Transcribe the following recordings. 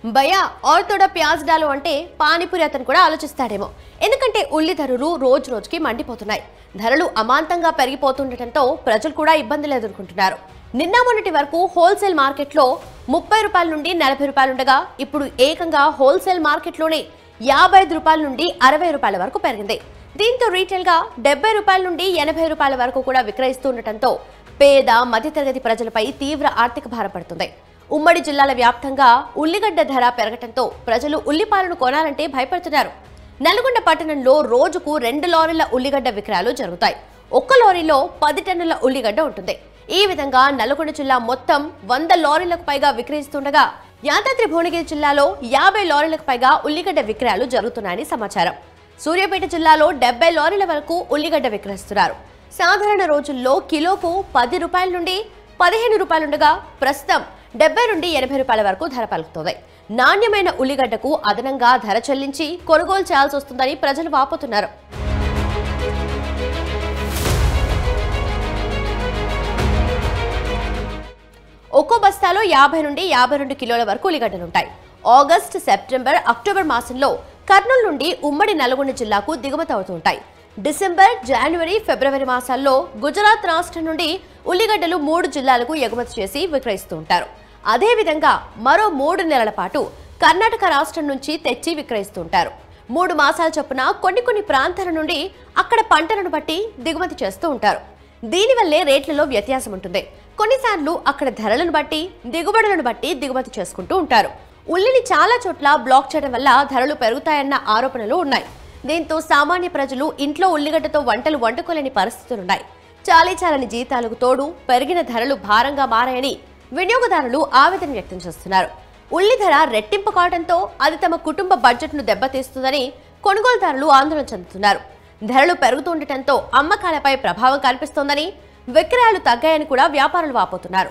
భయా ఆర్తోడ ప్యాజ్ డాలు అంటే పానీపూరి అతను కూడా ఆలోచిస్తాడేమో ఎందుకంటే ఉల్లి ధరలు రోజు రోజుకి మండిపోతున్నాయి ధరలు అమాంతంగా పెరిగిపోతుండటంతో ప్రజలు కూడా ఇబ్బందులు ఎదుర్కొంటున్నారు నిన్న మొన్నటి వరకు హోల్సేల్ మార్కెట్లో ముప్పై రూపాయల నుండి నలభై రూపాయలు ఉండగా ఇప్పుడు ఏకంగా హోల్సేల్ మార్కెట్లోనే యాభై ఐదు రూపాయల నుండి అరవై రూపాయల వరకు పెరిగింది దీంతో రీటైల్ గా డెబ్బై రూపాయల నుండి ఎనభై రూపాయల వరకు కూడా విక్రయిస్తుండటంతో పేద మధ్యతరగతి ప్రజలపై తీవ్ర ఆర్థిక భారం పడుతుంది ఉమ్మడి జిల్లాల వ్యాప్తంగా ఉల్లిగడ్డ ధర పెరగటంతో ప్రజలు ఉల్లిపాలను కొనాలంటే భయపడుతున్నారు నల్గొండ పట్టణంలో రోజుకు రెండు లారీల ఉల్లిగడ్డ విక్రయాలు జరుగుతాయి ఒక్క లారీలో పది టన్నుల ఉల్లిగడ్డ ఉంటుంది ఈ విధంగా నల్గొండ జిల్లా మొత్తం వంద లారీలకు పైగా విక్రయిస్తుండగా యాదాద్రి భువనగిరి జిల్లాలో యాభై లారీలకు పైగా ఉల్లిగడ్డ విక్రయాలు జరుగుతున్నాయని సమాచారం సూర్యాపేట జిల్లాలో డెబ్బై లారీల వరకు ఉల్లిగడ్డ విక్రయిస్తున్నారు సాధారణ రోజుల్లో కిలోకు పది రూపాయల నుండి పదిహేను రూపాయలుండగా ప్రస్తుతం డెబ్బై నుండి ఎనభై రూపాయల వరకు ధర పలుకుతోంది నాణ్యమైన ఉల్లిగడ్డకు అదనంగా ధర చెల్లించి కొనుగోలు చేయాల్సి వస్తుందని ప్రజలు వాపోతున్నారు ఒక్కో బస్తాలో యాభై నుండి యాభై రెండు కిలోల వరకు ఉల్లిగడ్డలుంటాయి ఆగస్ట్ సెప్టెంబర్ అక్టోబర్ మాసంలో కర్నూలు నుండి ఉమ్మడి నల్గొండ జిల్లాకు దిగుమతి అవుతుంటాయి డిసెంబర్ జనవరి ఫిబ్రవరి మాసాల్లో గుజరాత్ రాష్ట్రం నుండి ఉల్లిగడ్డలు మూడు జిల్లాలకు ఎగుమతి చేసి విక్రయిస్తూ ఉంటారు అదేవిధంగా మరో మూడు నెలల పాటు కర్ణాటక రాష్ట్రం నుంచి తెచ్చి విక్రయిస్తూ ఉంటారు మూడు మాసాల చొప్పున కొన్ని కొన్ని ప్రాంతాల నుండి అక్కడ పంటలను బట్టి దిగుమతి చేస్తూ ఉంటారు దీనివల్లే రేట్లలో వ్యత్యాసం ఉంటుంది కొన్నిసార్లు అక్కడ ధరలను బట్టి దిగుబడులను బట్టి దిగుమతి చేసుకుంటూ ఉంటారు ఉల్లిని చాలా చోట్ల బ్లాక్ చేయడం వల్ల ధరలు పెరుగుతాయన్న ఆరోపణలు ఉన్నాయి దీంతో సామాన్య ప్రజలు ఇంట్లో ఉల్లిగడ్డతో వంటలు వండుకోలేని పరిస్థితులున్నాయి చాలీ చాలని జీతాలకు తోడు పెరిగిన ధరలు భారంగా మారాయని వినియోగదారులు ఆవేదన వ్యక్తం చేస్తున్నారు ఉల్లి ధర రెట్టింపు కావడంతో అది తమ కుటుంబ బడ్జెట్ను దెబ్బతీస్తుందని కొనుగోలుదారులు ఆందోళన చెందుతున్నారు ధరలు పెరుగుతుండటంతో అమ్మకాలపై ప్రభావం కనిపిస్తోందని విక్రయాలు తగ్గాయని కూడా వ్యాపారులు వాపోతున్నారు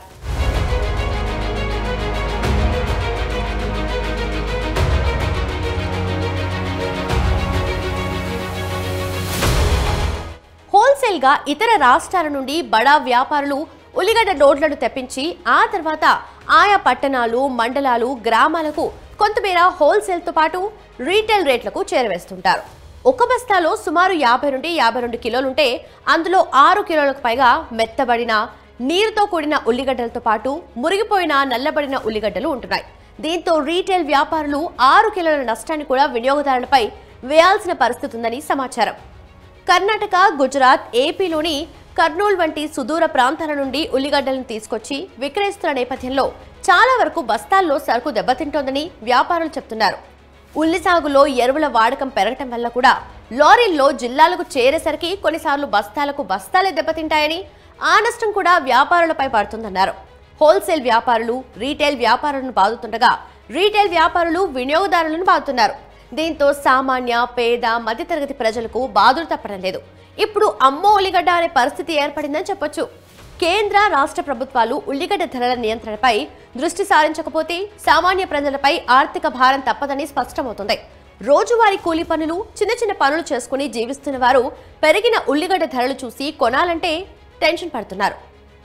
హోల్సేల్ గా ఇతర రాష్ట్రాల నుండి బడా వ్యాపారులు ఉల్లిగడ్డ లోడ్లను తెప్పించి ఆ తర్వాత ఆయా పట్టణాలు మండలాలు గ్రామాలకు కొంతమేర హోల్సేల్ తో పాటు రీటైల్ రేట్లకు చేరవేస్తుంటారు ఒక బస్తాలో సుమారు యాభై నుండి యాభై రెండు కిలోలుంటే అందులో ఆరు కిలోలకు పైగా మెత్తబడిన నీరుతో కూడిన ఉల్లిగడ్డలతో పాటు మురిగిపోయిన నల్లబడిన ఉల్లిగడ్డలు ఉంటున్నాయి దీంతో రీటైల్ వ్యాపారులు ఆరు కిలోల నష్టాన్ని కూడా వినియోగదారులపై వేయాల్సిన పరిస్థితి ఉందని సమాచారం కర్ణాటక గుజరాత్ ఏపీలోని కర్నూలు వంటి సుదూర ప్రాంతాల నుండి ఉల్లిగడ్డలను తీసుకొచ్చి విక్రయిస్తున్న నేపథ్యంలో చాలా వరకు బస్తాల్లో సరుకు దెబ్బతింటోందని వ్యాపారులు చెప్తున్నారు ఉల్లి సాగులో ఎరువుల వాడకం పెరగటం వల్ల కూడా లారీల్లో జిల్లాలకు చేరేసరికి కొన్నిసార్లు బస్తాలకు బస్తాలే దెబ్బతింటాయని ఆ నష్టం కూడా వ్యాపారులపై పడుతుందన్నారు హోల్సేల్ వ్యాపారులు రీటైల్ వ్యాపారులను బాదుతుండగా రీటైల్ వ్యాపారులు వినియోగదారులను బాదుతున్నారు దీంతో సామాన్య పేద మధ్యతరగతి ప్రజలకు బాధలు తప్పడం లేదు ఇప్పుడు అమ్మో ఉల్లిగడ్డ అనే పరిస్థితి ఏర్పడిందని చెప్పొచ్చు కేంద్ర రాష్ట్ర ప్రభుత్వాలు ఉల్లిగడ్డ ధరల నియంత్రణపై దృష్టి సారించకపోతే సామాన్య ప్రజలపై ఆర్థిక భారం తప్పదని స్పష్టమవుతుంది రోజువారీ కూలీ పనులు చిన్న చిన్న పనులు చేసుకుని జీవిస్తున్న వారు పెరిగిన ఉల్లిగడ్డ ధరలు చూసి కొనాలంటే టెన్షన్ పడుతున్నారు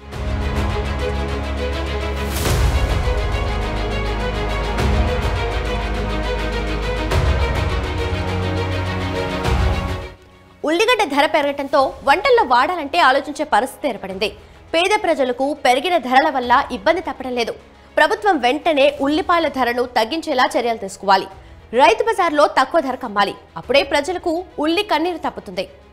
ఉల్లిగడ్డ ధర పెరగటంతో వంటల్లో వాడాలంటే ఆలోచించే పరిస్థితి ఏర్పడింది పేద ప్రజలకు పెరిగిన ధరల వల్ల ఇబ్బంది తప్పడం లేదు ప్రభుత్వం వెంటనే ఉల్లిపాయల ధరను తగ్గించేలా చర్యలు తీసుకోవాలి రైతు బజార్లో తక్కువ ధరకు అమ్మాలి అప్పుడే ప్రజలకు ఉల్లి కన్నీరు తప్పుతుంది